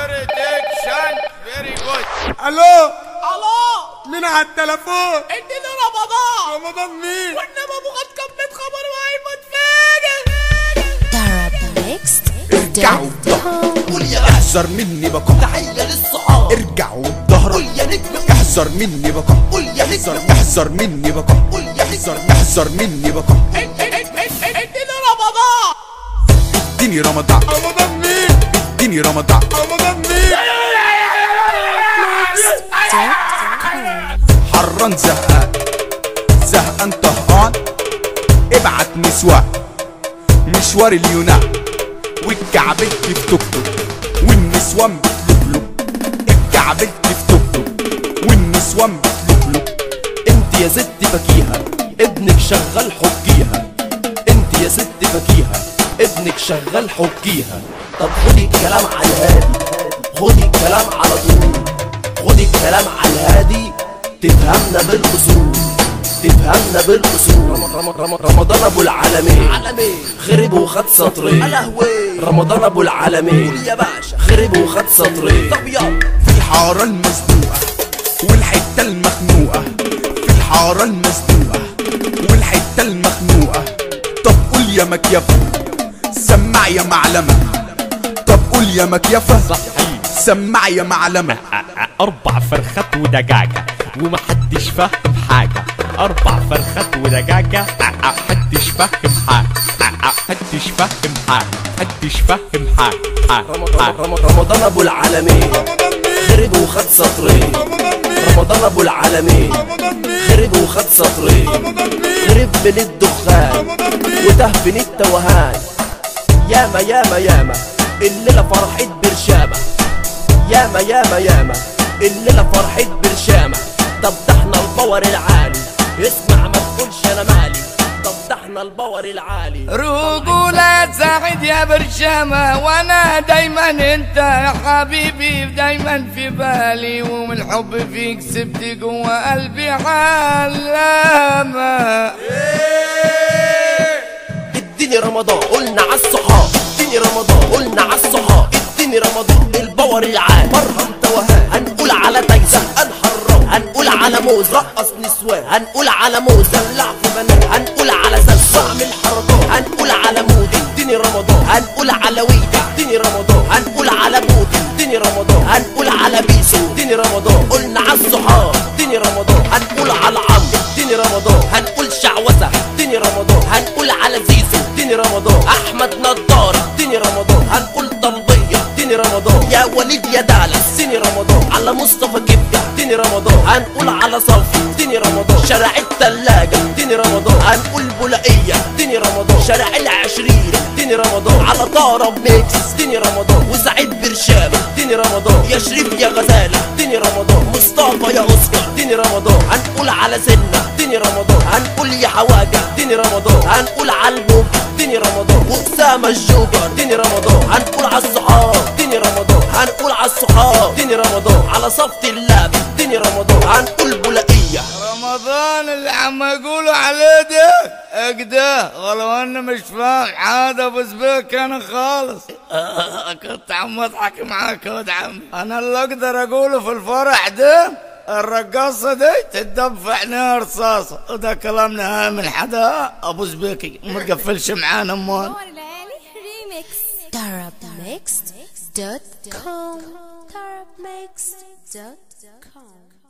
بريدكشن فيري جود الو الو مين على التليفون اديني رمضان رمضان مين والنبي ابو غد كملت خبر وهيموت فاجر ارجعوا بظهر قول يا احذر مني بقى تحية للصحاب ارجعوا بظهر قول يا نجم احذر مني بقى قول يا احذر احذر مني بقى قول يا احذر احذر مني بقى اديني رمضان اديني رمضان رمضان مين اديني رمضان رمضان مين حران زهقان زهقان طهقان ابعت نسوان مشوار اليونان والكعبلت في توك توك والنسوان بتلوكلوك اتكعبلت في توك توك والنسوان بتلوكلوك انت يا ست فكيهة ابنك شغال حكيها انت يا ست فكيهة ابنك شغال حكيها طب خدي الكلام على الهادي خدي الكلام على طول خدي الكلام على الهادي تفهمنا بالاصول تفهمنا بالاصول رم- رم- رمضان ابو العالمين خرب وخد سطرين رمضان ابو العالمين يا باشا خرب وخد سطرين طب يلا في الحارة المسدوقة والحتة المخنوقة في الحارة المسدوقة والحتة المخنوقة طب قول يا مكيفة سمع يا معلمة طب قول يا مكيفة صحيح سمع يا معلمة أربع فرخات ودجاجة ومحدش فاهم حاجة أربع فرخات ودجاجة محدش فاهم حاجة محدش فاهم حاجة محدش فاهم حاجة رم- رم- رمضان ابو العالمين رمضان مين خرب وخد سطرين رمضان مين رمضان ابو العالمين رمضان مين خرب وخد سطرين رمضان مين خرب من الدخان رمضان مين وته من التوهان ياما ياما ياما الليلة فرحة برشامة ياما ياما ياما الليلة فرحة برشامة طب ده احنا الباور العالي اسمع ما تقولش انا مالي طب ده احنا الباور العالي رجولة سعيد يا برشامة وانا دايما انت يا حبيبي دايما في بالي ومن الحب فيك سبت جوا قلبي علامة اديني رمضان قلنا عالصحاب اديني رمضان قلنا عالصحاب اديني رمضان الباور العالي مرهم توهان هنقول على تايسون هنحرم هنقول على موز رقص نسوان هنقول على موز دلع في بنات هنقول على سلسة اعمل حركات هنقول على مود اديني رمضان هنقول على ويد اديني رمضان هنقول على بود اديني رمضان هنقول على بيسو اديني رمضان قلنا عالصحاب اديني رمضان هنقول على عم اديني رمضان هنقول شعوذة اديني رمضان هنقول على زيزو اديني رمضان احمد نضارة اديني رمضان هنقول طلبية اديني رمضان يا وليد يا دالة اديني رمضان على مصطفى كبدة اديني رمضان هنقول على صافي اديني رمضان شارع التلاجة اديني رمضان هنقول بولائية اديني رمضان شارع العشرين اديني رمضان على طارة ميكس اديني رمضان وسعيد برشامة اديني رمضان يا شريف يا غزالة اديني رمضان مصطفى يا اوسكار اديني رمضان هنقول على سنة اديني رمضان هنقول يا حواجة اديني رمضان هنقول على الموج اديني رمضان واسامة الجوكر اديني رمضان هنقول على الصحاب اديني رمضان هنقول على الصحاب اديني رمضان على صفة اللعب اديني رمضان هنقول بولائية رمضان اللي عم يقولوا عليه ده اكده ولو اني مش فاهم حاجه بس بيك انا خالص كنت عم اضحك معاك يا ولد عم انا اللي اقدر اقوله في الفرح ده الرقاصة دي تدب في عينيها رصاصة وده كلام نهائي من حدا ابو زبيكي ما تقفلش معانا امال نور العالي ريميكس Arabmixed.com Arabmixed.com